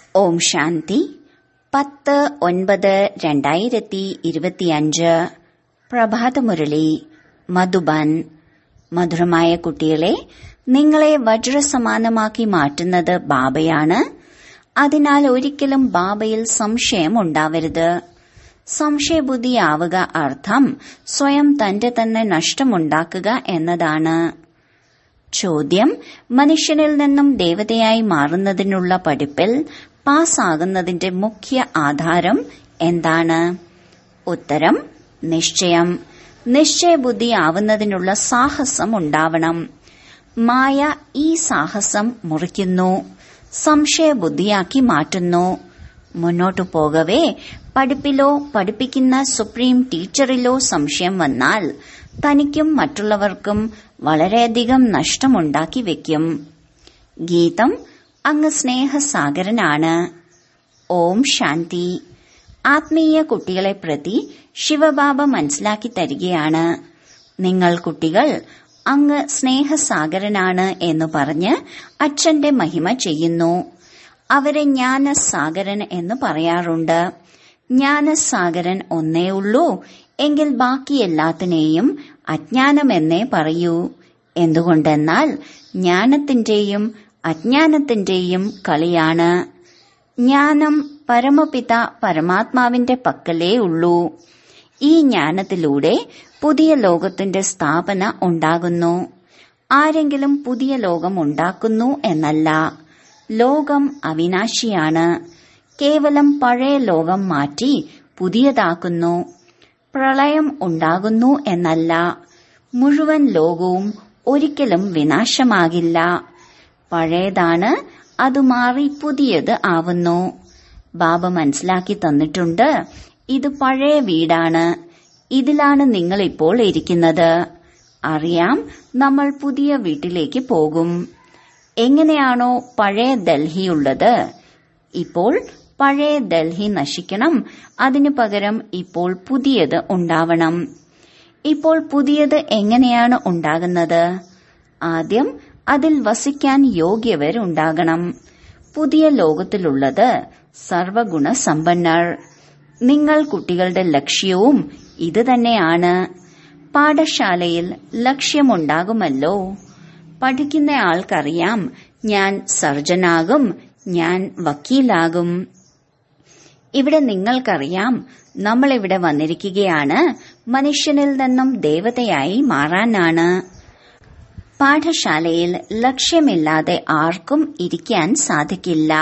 ഓം ശാന്തി പത്ത് ഒൻപത് രണ്ടായിരത്തി ഇരുപത്തിയഞ്ച് പ്രഭാതമുരളി മധുബൻ മധുരമായ കുട്ടികളെ നിങ്ങളെ വജ്രസമാനമാക്കി മാറ്റുന്നത് ബാബയാണ് അതിനാൽ ഒരിക്കലും ബാബയിൽ സംശയം ഉണ്ടാവരുത് സംശയബുദ്ധിയാവുക അർത്ഥം സ്വയം തന്റെ തന്നെ നഷ്ടമുണ്ടാക്കുക എന്നതാണ് ചോദ്യം മനുഷ്യനിൽ നിന്നും ദേവതയായി മാറുന്നതിനുള്ള പഠിപ്പിൽ പാസ്സാകുന്നതിന്റെ മുഖ്യ ആധാരം എന്താണ് ഉത്തരം നിശ്ചയം നിശ്ചയബുദ്ധി ആവുന്നതിനുള്ള സാഹസം ഉണ്ടാവണം മായ ഈ സാഹസം മുറിക്കുന്നു സംശയബുദ്ധിയാക്കി മാറ്റുന്നു മുന്നോട്ടു പോകവേ പഠിപ്പിലോ പഠിപ്പിക്കുന്ന സുപ്രീം ടീച്ചറിലോ സംശയം വന്നാൽ തനിക്കും മറ്റുള്ളവർക്കും വളരെയധികം നഷ്ടമുണ്ടാക്കി വെക്കും ഗീതം അങ്ങ് സ്നേഹസാഗരനാണ് ഓം ശാന്തി ആത്മീയ കുട്ടികളെ പ്രതി ശിവബാബ മനസ്സിലാക്കി തരികയാണ് നിങ്ങൾ കുട്ടികൾ അങ്ങ് സ്നേഹസാഗരനാണ് എന്ന് പറഞ്ഞ് അച്ഛന്റെ മഹിമ ചെയ്യുന്നു അവരെ ജ്ഞാനസാഗരൻ എന്ന് പറയാറുണ്ട് ജ്ഞാനസാഗരൻ ഒന്നേ ഉള്ളൂ എങ്കിൽ ബാക്കി എല്ലാത്തിനെയും അജ്ഞാനമെന്നേ പറയൂ എന്തുകൊണ്ടെന്നാൽ ജ്ഞാനത്തിന്റെയും അജ്ഞാനത്തിന്റെയും കളിയാണ് ജ്ഞാനം പരമപിത പരമാത്മാവിന്റെ പക്കലേ ഉള്ളൂ ഈ ജ്ഞാനത്തിലൂടെ പുതിയ ലോകത്തിന്റെ സ്ഥാപന ഉണ്ടാകുന്നു ആരെങ്കിലും പുതിയ ലോകം ഉണ്ടാക്കുന്നു എന്നല്ല ലോകം അവിനാശിയാണ് കേവലം പഴയ ലോകം മാറ്റി പുതിയതാക്കുന്നു പ്രളയം ഉണ്ടാകുന്നു എന്നല്ല മുഴുവൻ ലോകവും ഒരിക്കലും വിനാശമാകില്ല പഴയതാണ് അത് മാറി പുതിയത് ആവുന്നു ബാബ മനസ്സിലാക്കി തന്നിട്ടുണ്ട് ഇത് പഴയ വീടാണ് ഇതിലാണ് നിങ്ങൾ ഇപ്പോൾ ഇരിക്കുന്നത് അറിയാം നമ്മൾ പുതിയ വീട്ടിലേക്ക് പോകും എങ്ങനെയാണോ പഴയ ഡൽഹി ഉള്ളത് ഇപ്പോൾ പഴയ ഡൽഹി നശിക്കണം അതിനു പകരം ഇപ്പോൾ പുതിയത് ഉണ്ടാവണം ഇപ്പോൾ പുതിയത് എങ്ങനെയാണ് ഉണ്ടാകുന്നത് ആദ്യം അതിൽ വസിക്കാൻ യോഗ്യവരുണ്ടാകണം പുതിയ ലോകത്തിലുള്ളത് സർവഗുണ സമ്പന്നർ നിങ്ങൾ കുട്ടികളുടെ ലക്ഷ്യവും ഇത് തന്നെയാണ് പാഠശാലയിൽ ലക്ഷ്യമുണ്ടാകുമല്ലോ പഠിക്കുന്ന ആൾക്കറിയാം ഞാൻ സർജനാകും ഞാൻ വക്കീലാകും ഇവിടെ നിങ്ങൾക്കറിയാം നമ്മൾ ഇവിടെ വന്നിരിക്കുകയാണ് മനുഷ്യനിൽ നിന്നും ദേവതയായി മാറാനാണ് പാഠശാലയിൽ ലക്ഷ്യമില്ലാതെ ആർക്കും ഇരിക്കാൻ സാധിക്കില്ല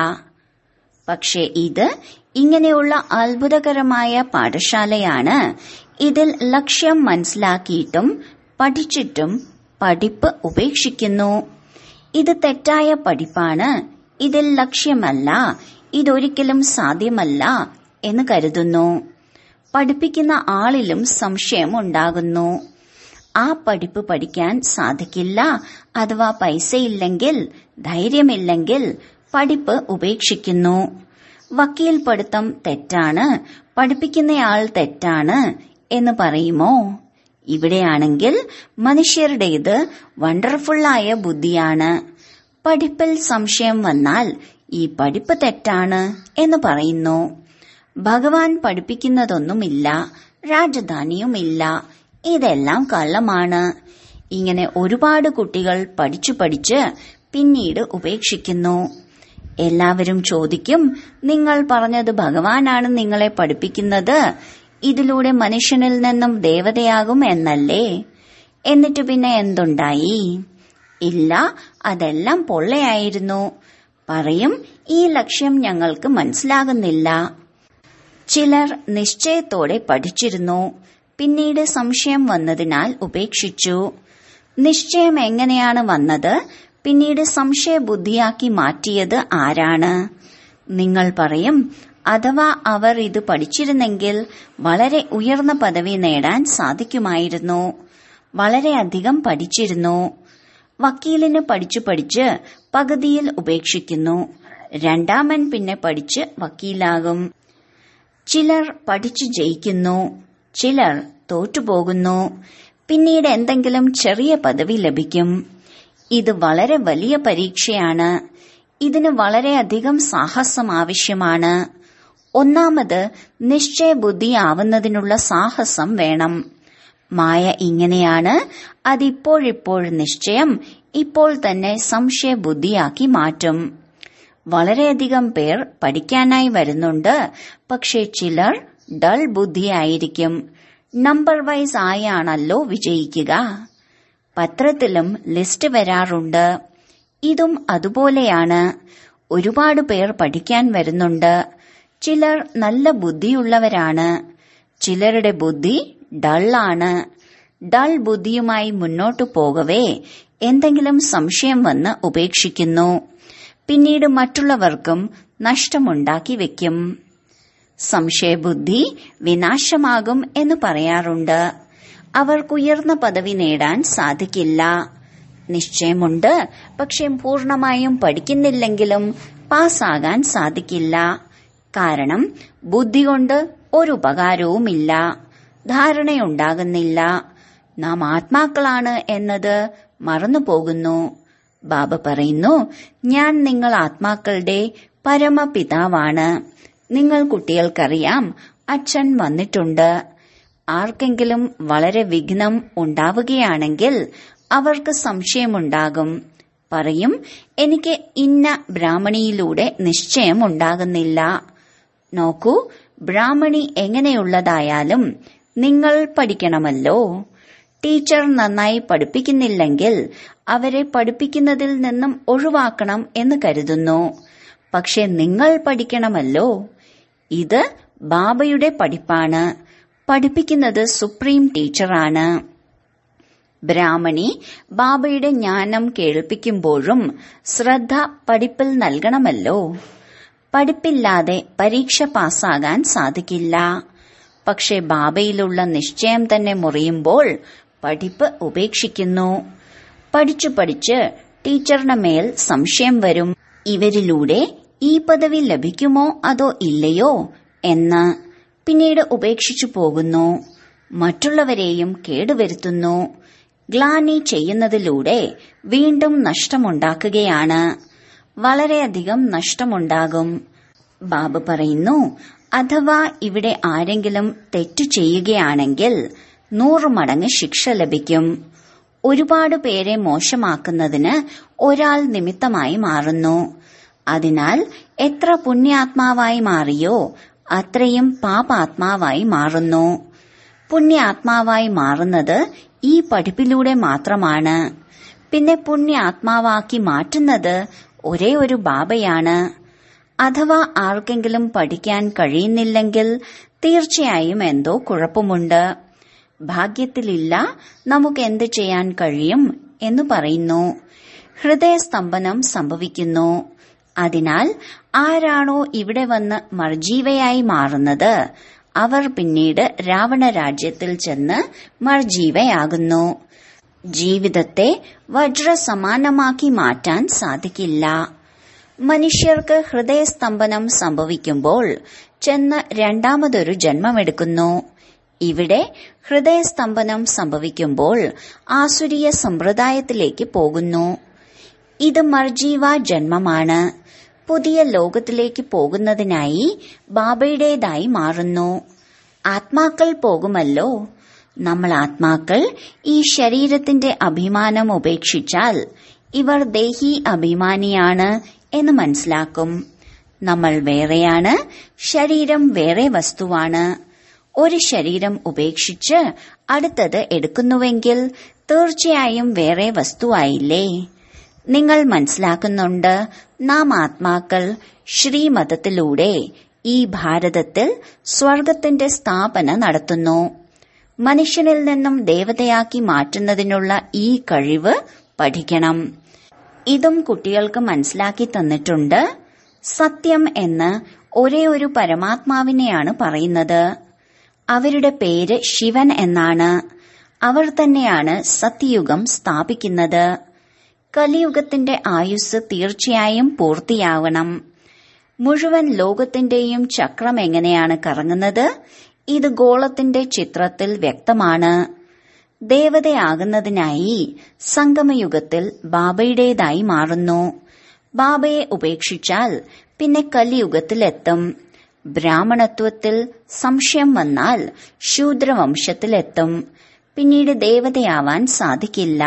പക്ഷെ ഇത് ഇങ്ങനെയുള്ള അത്ഭുതകരമായ പാഠശാലയാണ് ഇതിൽ ലക്ഷ്യം മനസ്സിലാക്കിയിട്ടും പഠിച്ചിട്ടും പഠിപ്പ് ഉപേക്ഷിക്കുന്നു ഇത് തെറ്റായ പഠിപ്പാണ് ഇതിൽ ലക്ഷ്യമല്ല ഇതൊരിക്കലും സാധ്യമല്ല എന്ന് കരുതുന്നു പഠിപ്പിക്കുന്ന ആളിലും സംശയം ഉണ്ടാകുന്നു ആ പഠിപ്പ് പഠിക്കാൻ സാധിക്കില്ല അഥവാ പൈസയില്ലെങ്കിൽ ധൈര്യമില്ലെങ്കിൽ പഠിപ്പ് ഉപേക്ഷിക്കുന്നു വക്കീൽ പഠിത്തം തെറ്റാണ് പഠിപ്പിക്കുന്നയാൾ തെറ്റാണ് എന്ന് പറയുമോ ഇവിടെയാണെങ്കിൽ മനുഷ്യരുടേത് വണ്ടർഫുള്ളായ ബുദ്ധിയാണ് പഠിപ്പിൽ സംശയം വന്നാൽ ഈ പഠിപ്പ് തെറ്റാണ് എന്ന് പറയുന്നു ഭഗവാൻ പഠിപ്പിക്കുന്നതൊന്നുമില്ല രാജധാനിയുമില്ല ഇതെല്ലാം കള്ളമാണ് ഇങ്ങനെ ഒരുപാട് കുട്ടികൾ പഠിച്ചു പഠിച്ച് പിന്നീട് ഉപേക്ഷിക്കുന്നു എല്ലാവരും ചോദിക്കും നിങ്ങൾ പറഞ്ഞത് ഭഗവാനാണ് നിങ്ങളെ പഠിപ്പിക്കുന്നത് ഇതിലൂടെ മനുഷ്യനിൽ നിന്നും ദേവതയാകും എന്നല്ലേ എന്നിട്ട് പിന്നെ എന്തുണ്ടായി ഇല്ല അതെല്ലാം പൊള്ളയായിരുന്നു പറയും ഈ ലക്ഷ്യം ഞങ്ങൾക്ക് മനസ്സിലാകുന്നില്ല ചിലർ നിശ്ചയത്തോടെ പഠിച്ചിരുന്നു പിന്നീട് സംശയം വന്നതിനാൽ ഉപേക്ഷിച്ചു നിശ്ചയം എങ്ങനെയാണ് വന്നത് പിന്നീട് സംശയബുദ്ധിയാക്കി മാറ്റിയത് ആരാണ് നിങ്ങൾ പറയും അഥവാ അവർ ഇത് പഠിച്ചിരുന്നെങ്കിൽ വളരെ ഉയർന്ന പദവി നേടാൻ സാധിക്കുമായിരുന്നു വളരെയധികം പഠിച്ചിരുന്നു വക്കീലിന് പഠിച്ചു പഠിച്ച് പകുതിയിൽ ഉപേക്ഷിക്കുന്നു രണ്ടാമൻ പിന്നെ പഠിച്ച് വക്കീലാകും ചിലർ പഠിച്ചു ജയിക്കുന്നു ചിലർ തോറ്റുപോകുന്നു പിന്നീട് എന്തെങ്കിലും ചെറിയ പദവി ലഭിക്കും ഇത് വളരെ വലിയ പരീക്ഷയാണ് ഇതിന് വളരെയധികം സാഹസം ആവശ്യമാണ് ഒന്നാമത് നിശ്ചയബുദ്ധിയാവുന്നതിനുള്ള സാഹസം വേണം മായ ഇങ്ങനെയാണ് അതിപ്പോഴിപ്പോൾ നിശ്ചയം ഇപ്പോൾ തന്നെ സംശയബുദ്ധിയാക്കി മാറ്റും വളരെയധികം പേർ പഠിക്കാനായി വരുന്നുണ്ട് പക്ഷേ ചിലർ ഡൾ ബുദ്ധിയായിരിക്കും നമ്പർ വൈസ് ആയാണല്ലോ വിജയിക്കുക പത്രത്തിലും ലിസ്റ്റ് വരാറുണ്ട് ഇതും അതുപോലെയാണ് ഒരുപാട് പേർ പഠിക്കാൻ വരുന്നുണ്ട് ചിലർ നല്ല ബുദ്ധിയുള്ളവരാണ് ചിലരുടെ ബുദ്ധി ഡള്ളാണ് ഡൾ ബുദ്ധിയുമായി മുന്നോട്ടു പോകവേ എന്തെങ്കിലും സംശയം വന്ന് ഉപേക്ഷിക്കുന്നു പിന്നീട് മറ്റുള്ളവർക്കും നഷ്ടമുണ്ടാക്കി വെക്കും സംശയബുദ്ധി വിനാശമാകും എന്ന് പറയാറുണ്ട് അവർക്കുയർന്ന പദവി നേടാൻ സാധിക്കില്ല നിശ്ചയമുണ്ട് പക്ഷെ പൂർണമായും പഠിക്കുന്നില്ലെങ്കിലും പാസ്സാകാൻ സാധിക്കില്ല കാരണം ബുദ്ധി കൊണ്ട് ഒരു ഉപകാരവുമില്ല ധാരണയുണ്ടാകുന്നില്ല നാം ആത്മാക്കളാണ് എന്നത് മറന്നുപോകുന്നു ബാബ പറയുന്നു ഞാൻ നിങ്ങൾ ആത്മാക്കളുടെ പരമപിതാവാണ് നിങ്ങൾ കുട്ടികൾക്കറിയാം അച്ഛൻ വന്നിട്ടുണ്ട് ആർക്കെങ്കിലും വളരെ വിഘ്നം ഉണ്ടാവുകയാണെങ്കിൽ അവർക്ക് സംശയമുണ്ടാകും പറയും എനിക്ക് ഇന്ന ബ്രാഹ്മണിയിലൂടെ നിശ്ചയം ഉണ്ടാകുന്നില്ല നോക്കൂ ബ്രാഹ്മണി എങ്ങനെയുള്ളതായാലും നിങ്ങൾ പഠിക്കണമല്ലോ ടീച്ചർ നന്നായി പഠിപ്പിക്കുന്നില്ലെങ്കിൽ അവരെ പഠിപ്പിക്കുന്നതിൽ നിന്നും ഒഴിവാക്കണം എന്ന് കരുതുന്നു പക്ഷെ നിങ്ങൾ പഠിക്കണമല്ലോ ഇത് ബാബയുടെ പഠിപ്പാണ് പഠിപ്പിക്കുന്നത് സുപ്രീം ടീച്ചറാണ് ബ്രാഹ്മണി ബാബയുടെ ജ്ഞാനം കേൾപ്പിക്കുമ്പോഴും ശ്രദ്ധ പഠിപ്പിൽ നൽകണമല്ലോ പഠിപ്പില്ലാതെ പരീക്ഷ പാസ്സാകാൻ സാധിക്കില്ല പക്ഷെ ബാബയിലുള്ള നിശ്ചയം തന്നെ മുറിയുമ്പോൾ പഠിപ്പ് ഉപേക്ഷിക്കുന്നു പഠിച്ചു പഠിച്ച് ടീച്ചറിന് മേൽ സംശയം വരും ഇവരിലൂടെ ഈ പദവി ലഭിക്കുമോ അതോ ഇല്ലയോ എന്ന് പിന്നീട് ഉപേക്ഷിച്ചു പോകുന്നു മറ്റുള്ളവരെയും കേടുവരുത്തുന്നു ഗ്ലാനി ചെയ്യുന്നതിലൂടെ വീണ്ടും നഷ്ടമുണ്ടാക്കുകയാണ് വളരെയധികം നഷ്ടമുണ്ടാകും ബാബ പറയുന്നു അഥവാ ഇവിടെ ആരെങ്കിലും തെറ്റു ചെയ്യുകയാണെങ്കിൽ നൂറ് മടങ്ങ് ശിക്ഷ ലഭിക്കും ഒരുപാട് പേരെ മോശമാക്കുന്നതിന് ഒരാൾ നിമിത്തമായി മാറുന്നു അതിനാൽ എത്ര പുണ്യാത്മാവായി മാറിയോ അത്രയും പാപാത്മാവായി മാറുന്നു പുണ്യാത്മാവായി മാറുന്നത് ഈ പഠിപ്പിലൂടെ മാത്രമാണ് പിന്നെ പുണ്യാത്മാവാക്കി മാറ്റുന്നത് ഒരേ ഒരു ബാബയാണ് അഥവാ ആർക്കെങ്കിലും പഠിക്കാൻ കഴിയുന്നില്ലെങ്കിൽ തീർച്ചയായും എന്തോ കുഴപ്പമുണ്ട് ഭാഗ്യത്തിലില്ല നമുക്ക് എന്ത് ചെയ്യാൻ കഴിയും എന്ന് പറയുന്നു ഹൃദയസ്തംഭനം സംഭവിക്കുന്നു അതിനാൽ ആരാണോ ഇവിടെ വന്ന് മർജീവയായി മാറുന്നത് അവർ പിന്നീട് രാവണ രാജ്യത്തിൽ ചെന്ന് മർജീവയാകുന്നു ജീവിതത്തെ വജ്രസമാനമാക്കി മാറ്റാൻ സാധിക്കില്ല മനുഷ്യർക്ക് ഹൃദയസ്തംഭനം സംഭവിക്കുമ്പോൾ ചെന്ന് രണ്ടാമതൊരു ജന്മമെടുക്കുന്നു ഇവിടെ ഹൃദയസ്തംഭനം സംഭവിക്കുമ്പോൾ ആസുരീയ സമ്പ്രദായത്തിലേക്ക് പോകുന്നു ഇത് മർജീവ ജന്മമാണ് പുതിയ ലോകത്തിലേക്ക് പോകുന്നതിനായി ബാബയുടേതായി മാറുന്നു ആത്മാക്കൾ പോകുമല്ലോ നമ്മൾ ആത്മാക്കൾ ഈ ശരീരത്തിന്റെ അഭിമാനം ഉപേക്ഷിച്ചാൽ ഇവർ ദേഹി അഭിമാനിയാണ് എന്ന് മനസ്സിലാക്കും നമ്മൾ വേറെയാണ് ശരീരം വേറെ വസ്തുവാണ് ഒരു ശരീരം ഉപേക്ഷിച്ച് അടുത്തത് എടുക്കുന്നുവെങ്കിൽ തീർച്ചയായും വേറെ വസ്തുവായില്ലേ നിങ്ങൾ മനസ്സിലാക്കുന്നുണ്ട് നാം ആത്മാക്കൾ ശ്രീമതത്തിലൂടെ ഈ ഭാരതത്തിൽ സ്വർഗത്തിന്റെ സ്ഥാപന നടത്തുന്നു മനുഷ്യനിൽ നിന്നും ദേവതയാക്കി മാറ്റുന്നതിനുള്ള ഈ കഴിവ് പഠിക്കണം ഇതും കുട്ടികൾക്ക് മനസ്സിലാക്കി തന്നിട്ടുണ്ട് സത്യം എന്ന് ഒരേ ഒരു പരമാത്മാവിനെയാണ് പറയുന്നത് അവരുടെ പേര് ശിവൻ എന്നാണ് അവർ തന്നെയാണ് സത്യയുഗം സ്ഥാപിക്കുന്നത് കലിയുഗത്തിന്റെ ആയുസ് തീർച്ചയായും പൂർത്തിയാവണം മുഴുവൻ ലോകത്തിന്റെയും ചക്രം എങ്ങനെയാണ് കറങ്ങുന്നത് ഇത് ഗോളത്തിന്റെ ചിത്രത്തിൽ വ്യക്തമാണ് ദേവതയാകുന്നതിനായി സംഗമയുഗത്തിൽ ബാബയുടേതായി മാറുന്നു ബാബയെ ഉപേക്ഷിച്ചാൽ പിന്നെ കലിയുഗത്തിലെത്തും ബ്രാഹ്മണത്വത്തിൽ സംശയം വന്നാൽ ശൂദ്രവംശത്തിലെത്തും പിന്നീട് ദേവതയാവാൻ സാധിക്കില്ല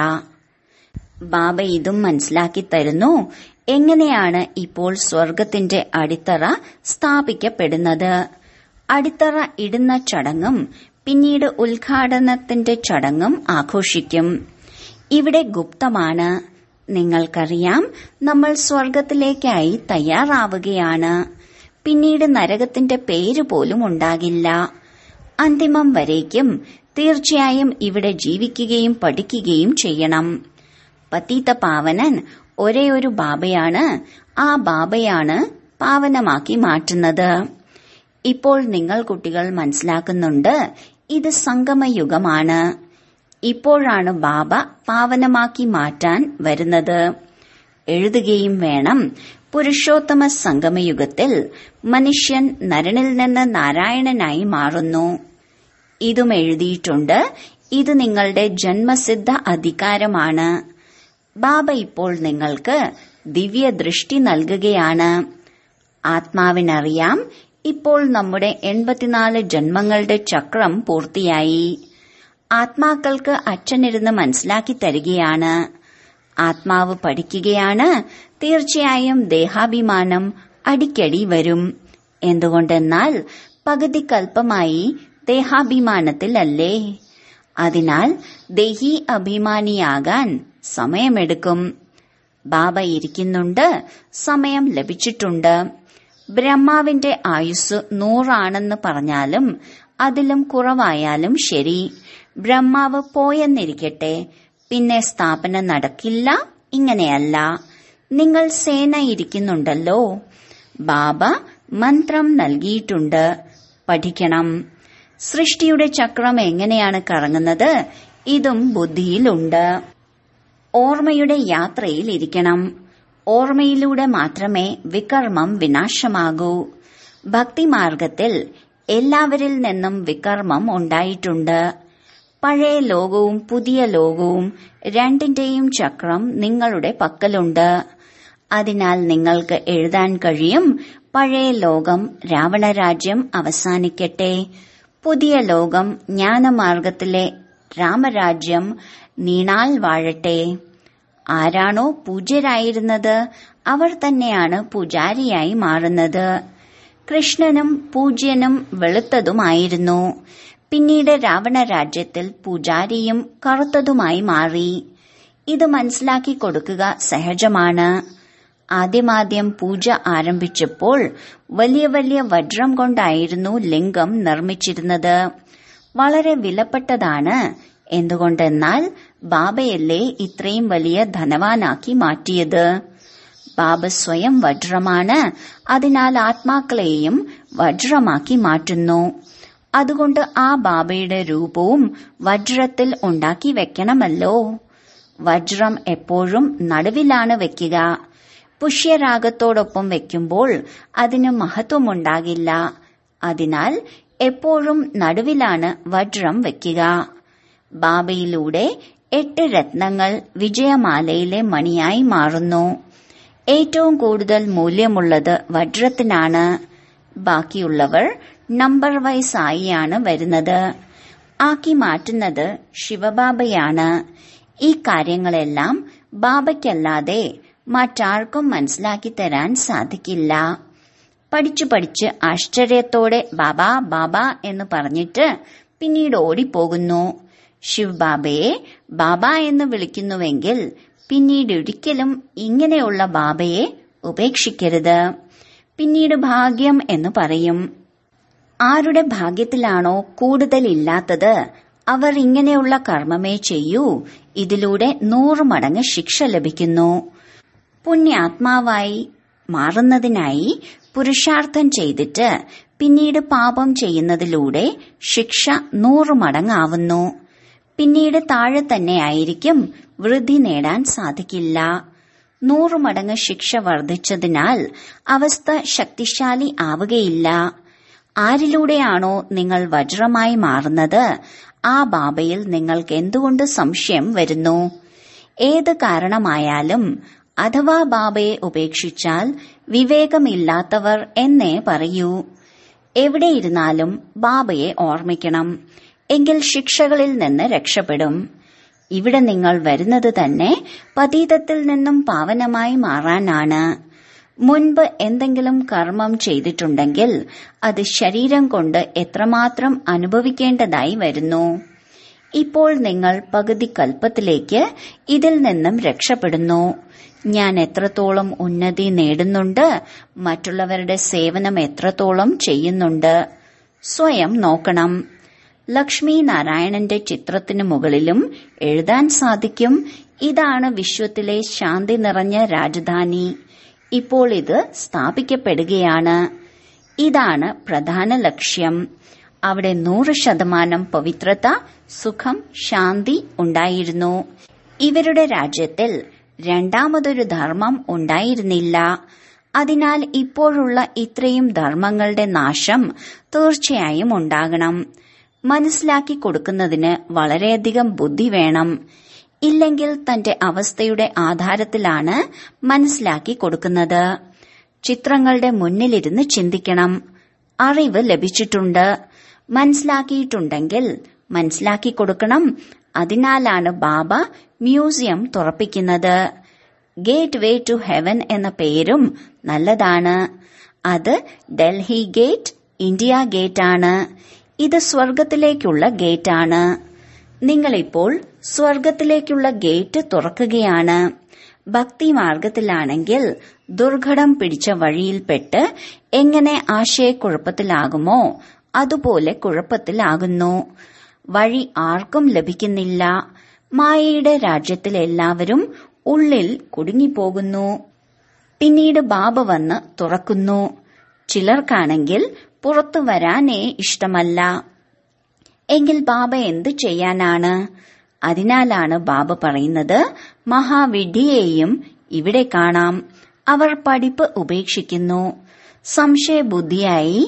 ബാബ ഇതും മനസ്സിലാക്കി തരുന്നു എങ്ങനെയാണ് ഇപ്പോൾ സ്വർഗത്തിന്റെ അടിത്തറ സ്ഥാപിക്കപ്പെടുന്നത് അടിത്തറ ഇടുന്ന ചടങ്ങും പിന്നീട് ഉദ്ഘാടനത്തിന്റെ ചടങ്ങും ആഘോഷിക്കും ഇവിടെ ഗുപ്തമാണ് നിങ്ങൾക്കറിയാം നമ്മൾ സ്വർഗത്തിലേക്കായി തയ്യാറാവുകയാണ് പിന്നീട് നരകത്തിന്റെ പേര് പോലും ഉണ്ടാകില്ല അന്തിമം വരേക്കും തീർച്ചയായും ഇവിടെ ജീവിക്കുകയും പഠിക്കുകയും ചെയ്യണം പതീത പാവനൻ ഒരേ ഒരു ബാബയാണ് ആ ബാബയാണ് പാവനമാക്കി മാറ്റുന്നത് ഇപ്പോൾ നിങ്ങൾ കുട്ടികൾ മനസ്സിലാക്കുന്നുണ്ട് ഇത് സംഗമയുഗമാണ് ഇപ്പോഴാണ് ബാബ പാവനമാക്കി മാറ്റാൻ വരുന്നത് എഴുതുകയും വേണം പുരുഷോത്തമ സംഗമയുഗത്തിൽ മനുഷ്യൻ നരനിൽ നിന്ന് നാരായണനായി മാറുന്നു ഇതും എഴുതിയിട്ടുണ്ട് ഇത് നിങ്ങളുടെ ജന്മസിദ്ധ അധികാരമാണ് ബാബ ഇപ്പോൾ നിങ്ങൾക്ക് ദിവ്യദൃഷ്ടി നൽകുകയാണ് ആത്മാവിനറിയാം ഇപ്പോൾ നമ്മുടെ എൺപത്തിനാല് ജന്മങ്ങളുടെ ചക്രം പൂർത്തിയായി ആത്മാക്കൾക്ക് അച്ഛനിരുന്ന് മനസ്സിലാക്കി തരികയാണ് ആത്മാവ് പഠിക്കുകയാണ് തീർച്ചയായും ദേഹാഭിമാനം അടിക്കടി വരും എന്തുകൊണ്ടെന്നാൽ പകുതി കൽപ്പമായി ദേഹാഭിമാനത്തിലല്ലേ അതിനാൽ ദേഹി അഭിമാനിയാകാൻ സമയമെടുക്കും ബാബ ഇരിക്കുന്നുണ്ട് സമയം ലഭിച്ചിട്ടുണ്ട് ബ്രഹ്മാവിന്റെ ആയുസ് നൂറാണെന്ന് പറഞ്ഞാലും അതിലും കുറവായാലും ശരി ബ്രഹ്മാവ് പോയെന്നിരിക്കട്ടെ പിന്നെ സ്ഥാപനം നടക്കില്ല ഇങ്ങനെയല്ല നിങ്ങൾ സേന ഇരിക്കുന്നുണ്ടല്ലോ ബാബ മന്ത്രം നൽകിയിട്ടുണ്ട് പഠിക്കണം സൃഷ്ടിയുടെ ചക്രം എങ്ങനെയാണ് കറങ്ങുന്നത് ഇതും ബുദ്ധിയിലുണ്ട് ഓർമ്മയുടെ യാത്രയിൽ ഇരിക്കണം ഓർമ്മയിലൂടെ മാത്രമേ വികർമ്മം വിനാശമാകൂ ഭക്തിമാർഗത്തിൽ എല്ലാവരിൽ നിന്നും വികർമ്മം ഉണ്ടായിട്ടുണ്ട് പഴയ ലോകവും പുതിയ ലോകവും രണ്ടിന്റെയും ചക്രം നിങ്ങളുടെ പക്കലുണ്ട് അതിനാൽ നിങ്ങൾക്ക് എഴുതാൻ കഴിയും പഴയ ലോകം രാവണരാജ്യം അവസാനിക്കട്ടെ പുതിയ ലോകം ജ്ഞാനമാർഗത്തിലെ രാമരാജ്യം നീണാൽ വാഴട്ടെ ആരാണോ പൂജ്യരായിരുന്നത് അവർ തന്നെയാണ് പൂജാരിയായി മാറുന്നത് കൃഷ്ണനും പൂജ്യനും വെളുത്തതുമായിരുന്നു പിന്നീട് രാവണ രാജ്യത്തിൽ പൂജാരിയും കറുത്തതുമായി മാറി ഇത് മനസ്സിലാക്കി കൊടുക്കുക സഹജമാണ് ആദ്യമാദ്യം പൂജ ആരംഭിച്ചപ്പോൾ വലിയ വലിയ വജ്രം കൊണ്ടായിരുന്നു ലിംഗം നിർമ്മിച്ചിരുന്നത് വളരെ വിലപ്പെട്ടതാണ് എന്തുകൊണ്ടെന്നാൽ ബാബയല്ലേ ഇത്രയും വലിയ ധനവാനാക്കി മാറ്റിയത് ബാബ സ്വയം വജ്രമാണ് അതിനാൽ ആത്മാക്കളെയും വജ്രമാക്കി മാറ്റുന്നു അതുകൊണ്ട് ആ ബാബയുടെ രൂപവും വജ്രത്തിൽ ഉണ്ടാക്കി വെക്കണമല്ലോ വജ്രം എപ്പോഴും നടുവിലാണ് വെക്കുക പുഷ്യരാഗത്തോടൊപ്പം വെക്കുമ്പോൾ അതിന് മഹത്വമുണ്ടാകില്ല അതിനാൽ എപ്പോഴും നടുവിലാണ് വജ്രം വെക്കുക ബാബയിലൂടെ എട്ട് രത്നങ്ങൾ വിജയമാലയിലെ മണിയായി മാറുന്നു ഏറ്റവും കൂടുതൽ മൂല്യമുള്ളത് വജ്രത്തിനാണ് ബാക്കിയുള്ളവർ നമ്പർ വൈസ് ആയിയാണ് വരുന്നത് ആക്കി മാറ്റുന്നത് ശിവബാബയാണ് ഈ കാര്യങ്ങളെല്ലാം ബാബയ്ക്കല്ലാതെ മറ്റാർക്കും മനസ്സിലാക്കി തരാൻ സാധിക്കില്ല പഠിച്ചു പഠിച്ച് ആശ്ചര്യത്തോടെ ബാബ ബാബ എന്ന് പറഞ്ഞിട്ട് പിന്നീട് ഓടിപ്പോകുന്നു ശിവ് ബാബയെ ബാബ എന്ന് വിളിക്കുന്നുവെങ്കിൽ പിന്നീട് ഒരിക്കലും ഇങ്ങനെയുള്ള ബാബയെ ഉപേക്ഷിക്കരുത് പിന്നീട് ഭാഗ്യം എന്ന് പറയും ആരുടെ ഭാഗ്യത്തിലാണോ കൂടുതൽ ഇല്ലാത്തത് അവർ ഇങ്ങനെയുള്ള കർമ്മമേ ചെയ്യൂ ഇതിലൂടെ നൂറ് മടങ്ങ് ശിക്ഷ ലഭിക്കുന്നു പുണ്യാത്മാവായി മാറുന്നതിനായി പുരുഷാർത്ഥം ചെയ്തിട്ട് പിന്നീട് പാപം ചെയ്യുന്നതിലൂടെ ശിക്ഷ നൂറ് മടങ്ങാവുന്നു പിന്നീട് താഴെ തന്നെ ആയിരിക്കും വൃദ്ധി നേടാൻ സാധിക്കില്ല നൂറ് മടങ്ങ് ശിക്ഷ വർദ്ധിച്ചതിനാൽ അവസ്ഥ ശക്തിശാലി ആവുകയില്ല ആരിലൂടെയാണോ നിങ്ങൾ വജ്രമായി മാറുന്നത് ആ ബാബയിൽ നിങ്ങൾക്ക് എന്തുകൊണ്ട് സംശയം വരുന്നു ഏത് കാരണമായാലും അഥവാ ബാബയെ ഉപേക്ഷിച്ചാൽ വിവേകമില്ലാത്തവർ എന്നേ പറയൂ എവിടെയിരുന്നാലും ബാബയെ ഓർമ്മിക്കണം എങ്കിൽ ശിക്ഷകളിൽ നിന്ന് രക്ഷപ്പെടും ഇവിടെ നിങ്ങൾ വരുന്നത് തന്നെ പതീതത്തിൽ നിന്നും പാവനമായി മാറാനാണ് മുൻപ് എന്തെങ്കിലും കർമ്മം ചെയ്തിട്ടുണ്ടെങ്കിൽ അത് ശരീരം കൊണ്ട് എത്രമാത്രം അനുഭവിക്കേണ്ടതായി വരുന്നു ഇപ്പോൾ നിങ്ങൾ പകുതി കൽപ്പത്തിലേക്ക് ഇതിൽ നിന്നും രക്ഷപ്പെടുന്നു ഞാൻ എത്രത്തോളം ഉന്നതി നേടുന്നുണ്ട് മറ്റുള്ളവരുടെ സേവനം എത്രത്തോളം ചെയ്യുന്നുണ്ട് സ്വയം നോക്കണം ലക്ഷ്മി നാരായണന്റെ ചിത്രത്തിനു മുകളിലും എഴുതാൻ സാധിക്കും ഇതാണ് വിശ്വത്തിലെ ശാന്തി നിറഞ്ഞ രാജധാനി ഇപ്പോൾ ഇത് സ്ഥാപിക്കപ്പെടുകയാണ് ഇതാണ് പ്രധാന ലക്ഷ്യം അവിടെ നൂറ് ശതമാനം പവിത്രത സുഖം ശാന്തി ഉണ്ടായിരുന്നു ഇവരുടെ രാജ്യത്തിൽ രണ്ടാമതൊരു ധർമ്മം ഉണ്ടായിരുന്നില്ല അതിനാൽ ഇപ്പോഴുള്ള ഇത്രയും ധർമ്മങ്ങളുടെ നാശം തീർച്ചയായും ഉണ്ടാകണം മനസ്സിലാക്കി കൊടുക്കുന്നതിന് വളരെയധികം ബുദ്ധി വേണം ഇല്ലെങ്കിൽ തന്റെ അവസ്ഥയുടെ ആധാരത്തിലാണ് മനസ്സിലാക്കി കൊടുക്കുന്നത് ചിത്രങ്ങളുടെ മുന്നിലിരുന്ന് ചിന്തിക്കണം അറിവ് ലഭിച്ചിട്ടുണ്ട് മനസ്സിലാക്കിയിട്ടുണ്ടെങ്കിൽ മനസ്സിലാക്കി കൊടുക്കണം അതിനാലാണ് ബാബ മ്യൂസിയം തുറപ്പിക്കുന്നത് ഗേറ്റ് വേ ടു ഹെവൻ എന്ന പേരും നല്ലതാണ് അത് ഡൽഹി ഗേറ്റ് ഇന്ത്യ ഗേറ്റ് ആണ് ഇത് സ്വർഗത്തിലേക്കുള്ള ഗേറ്റ് ആണ് നിങ്ങളിപ്പോൾ സ്വർഗത്തിലേക്കുള്ള ഗേറ്റ് തുറക്കുകയാണ് ഭക്തി മാർഗത്തിലാണെങ്കിൽ ദുർഘടം പിടിച്ച വഴിയിൽപ്പെട്ട് എങ്ങനെ ആശയക്കുഴപ്പത്തിലാകുമോ അതുപോലെ കുഴപ്പത്തിലാകുന്നു വഴി ആർക്കും ലഭിക്കുന്നില്ല മായയുടെ രാജ്യത്തിൽ എല്ലാവരും ഉള്ളിൽ കുടുങ്ങിപ്പോകുന്നു പിന്നീട് ബാബ വന്ന് തുറക്കുന്നു ചിലർക്കാണെങ്കിൽ പുറത്തു വരാനേ ഇഷ്ടമല്ല എങ്കിൽ ബാബ എന്തു ചെയ്യാനാണ് അതിനാലാണ് ബാബ പറയുന്നത് മഹാവിഡ്ഢിയെയും ഇവിടെ കാണാം അവർ പഠിപ്പ് ഉപേക്ഷിക്കുന്നു സംശയബുദ്ധിയായി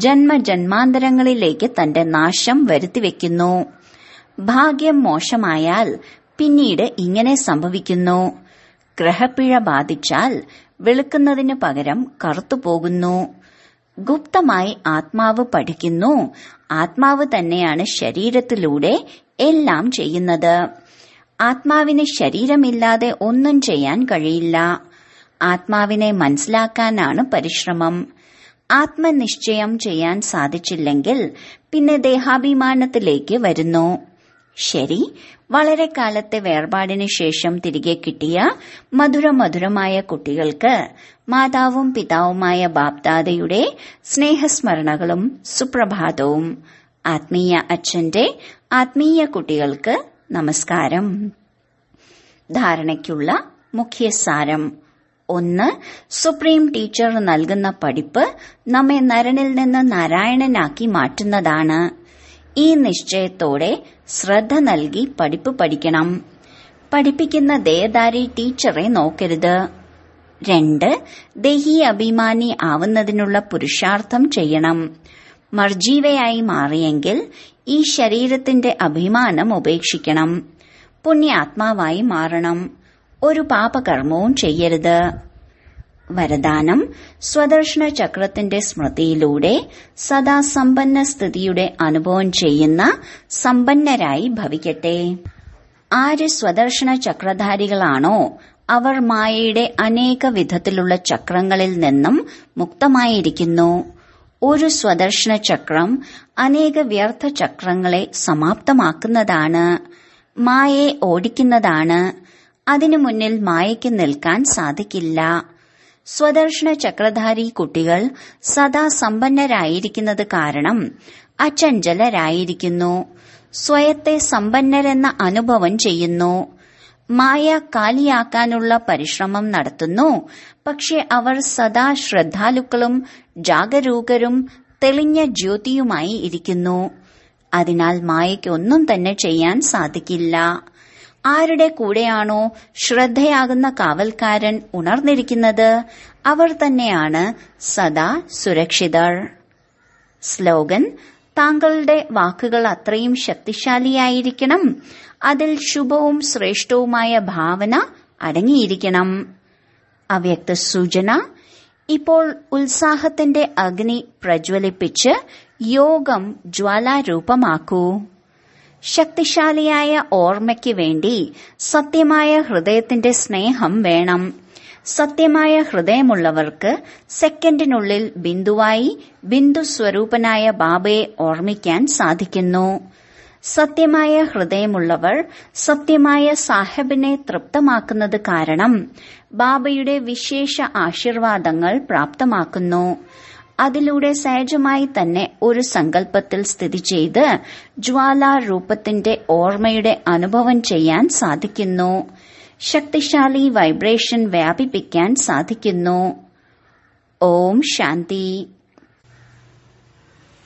ജന്മജന്മാന്തരങ്ങളിലേക്ക് തന്റെ നാശം വരുത്തിവെക്കുന്നു ഭാഗ്യം മോശമായാൽ പിന്നീട് ഇങ്ങനെ സംഭവിക്കുന്നു ഗ്രഹപ്പിഴ ബാധിച്ചാൽ വെളുക്കുന്നതിന് പകരം കറുത്തുപോകുന്നു ഗുപ്തമായി ആത്മാവ് പഠിക്കുന്നു ആത്മാവ് തന്നെയാണ് ശരീരത്തിലൂടെ എല്ലാം ചെയ്യുന്നത് ആത്മാവിന് ശരീരമില്ലാതെ ഒന്നും ചെയ്യാൻ കഴിയില്ല ആത്മാവിനെ മനസ്സിലാക്കാനാണ് പരിശ്രമം ആത്മനിശ്ചയം ചെയ്യാൻ സാധിച്ചില്ലെങ്കിൽ പിന്നെ ദേഹാഭിമാനത്തിലേക്ക് വരുന്നു ശരി വളരെ കാലത്തെ വേർപാടിന് ശേഷം തിരികെ കിട്ടിയ മധുരമധുരമായ കുട്ടികൾക്ക് മാതാവും പിതാവുമായ ബാപ്ദാദയുടെ സ്നേഹസ്മരണകളും സുപ്രഭാതവും ആത്മീയ അച്ഛന്റെ ആത്മീയ കുട്ടികൾക്ക് നമസ്കാരം ധാരണയ്ക്കുള്ള മുഖ്യസാരം ഒന്ന് സുപ്രീം ടീച്ചർ നൽകുന്ന പഠിപ്പ് നമ്മെ നരനിൽ നിന്ന് നാരായണനാക്കി മാറ്റുന്നതാണ് ഈ നിശ്ചയത്തോടെ ശ്രദ്ധ നൽകി പഠിപ്പ് പഠിക്കണം പഠിപ്പിക്കുന്ന ദേഹധാരി ടീച്ചറെ നോക്കരുത് രണ്ട് ദേഹി അഭിമാനി ആവുന്നതിനുള്ള പുരുഷാർത്ഥം ചെയ്യണം മർജീവയായി മാറിയെങ്കിൽ ഈ ശരീരത്തിന്റെ അഭിമാനം ഉപേക്ഷിക്കണം പുണ്യാത്മാവായി മാറണം ഒരു പാപകർമ്മവും ചെയ്യരുത് വരദാനം സ്വദർശന ചക്രത്തിന്റെ സ്മൃതിയിലൂടെ സദാ സമ്പന്ന സ്ഥിതിയുടെ അനുഭവം ചെയ്യുന്ന സമ്പന്നരായി ഭവിക്കട്ടെ ആര് സ്വദർശന ചക്രധാരികളാണോ അവർ മായയുടെ അനേക വിധത്തിലുള്ള ചക്രങ്ങളിൽ നിന്നും മുക്തമായിരിക്കുന്നു ഒരു സ്വദർശന ചക്രം അനേക വ്യർത്ഥ ചക്രങ്ങളെ സമാപ്തമാക്കുന്നതാണ് മായയെ ഓടിക്കുന്നതാണ് അതിനു മുന്നിൽ മായയ്ക്ക് നിൽക്കാൻ സാധിക്കില്ല സ്വദർശന ചക്രധാരി കുട്ടികൾ സദാ സമ്പന്നരായിരിക്കുന്നത് കാരണം അചഞ്ചലരായിരിക്കുന്നു സ്വയത്തെ സമ്പന്നരെന്ന അനുഭവം ചെയ്യുന്നു മായ കാലിയാക്കാനുള്ള പരിശ്രമം നടത്തുന്നു പക്ഷെ അവർ സദാ ശ്രദ്ധാലുക്കളും ജാഗരൂകരും തെളിഞ്ഞ ജ്യോതിയുമായി ഇരിക്കുന്നു അതിനാൽ മായയ്ക്ക് ഒന്നും തന്നെ ചെയ്യാൻ സാധിക്കില്ല ആരുടെ കൂടെയാണോ ശ്രദ്ധയാകുന്ന കാവൽക്കാരൻ ഉണർന്നിരിക്കുന്നത് അവർ തന്നെയാണ് സദാ സുരക്ഷിതർ സ്ലോഗൻ താങ്കളുടെ വാക്കുകൾ അത്രയും ശക്തിശാലിയായിരിക്കണം അതിൽ ശുഭവും ശ്രേഷ്ഠവുമായ ഭാവന അടങ്ങിയിരിക്കണം അവ്യക്ത സൂചന ഇപ്പോൾ ഉത്സാഹത്തിന്റെ അഗ്നി പ്രജ്വലിപ്പിച്ച് യോഗം ജ്വാലാരൂപമാക്കൂ ശക്തിശാലിയായ ഓർമ്മയ്ക്ക് വേണ്ടി സത്യമായ ഹൃദയത്തിന്റെ സ്നേഹം വേണം സത്യമായ ഹൃദയമുള്ളവർക്ക് സെക്കൻഡിനുള്ളിൽ ബിന്ദുവായി ബിന്ദു സ്വരൂപനായ ബാബയെ ഓർമ്മിക്കാൻ സാധിക്കുന്നു സത്യമായ ഹൃദയമുള്ളവർ സത്യമായ സാഹബിനെ തൃപ്തമാക്കുന്നത് കാരണം ബാബയുടെ വിശേഷ ആശീർവാദങ്ങൾ പ്രാപ്തമാക്കുന്നു അതിലൂടെ സഹജമായി തന്നെ ഒരു സങ്കല്പത്തിൽ സ്ഥിതി ചെയ്ത് ജ്വാലാരൂപത്തിന്റെ ഓർമ്മയുടെ അനുഭവം ചെയ്യാൻ സാധിക്കുന്നു ശക്തിശാലി വൈബ്രേഷൻ വ്യാപിപ്പിക്കാൻ സാധിക്കുന്നു ഓം ശാന്തി